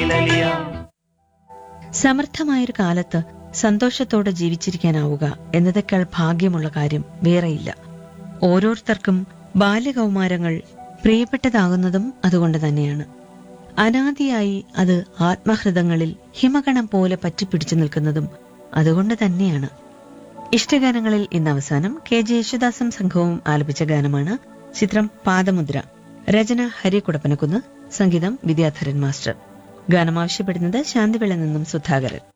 മഴവില്ലലിയാം സമർത്ഥമായൊരു കാലത്ത് സന്തോഷത്തോടെ ജീവിച്ചിരിക്കാനാവുക എന്നതേക്കാൾ ഭാഗ്യമുള്ള കാര്യം വേറെയില്ല ഓരോരുത്തർക്കും ബാല്യകൗമാരങ്ങൾ പ്രിയപ്പെട്ടതാകുന്നതും അതുകൊണ്ട് തന്നെയാണ് അനാദിയായി അത് ആത്മഹൃദങ്ങളിൽ ഹിമകണം പോലെ പറ്റിപ്പിടിച്ചു നിൽക്കുന്നതും അതുകൊണ്ട് തന്നെയാണ് ഇഷ്ടഗാനങ്ങളിൽ ഇന്ന് അവസാനം കെ ജെ യേശുദാസും സംഘവും ആലപിച്ച ഗാനമാണ് ചിത്രം പാദമുദ്ര രചന ഹരി കുടപ്പനക്കുന്ന് സംഗീതം വിദ്യാധരൻ മാസ്റ്റർ ഗാനം ആവശ്യപ്പെടുന്നത് ശാന്തിവിള നിന്നും സുധാകരൻ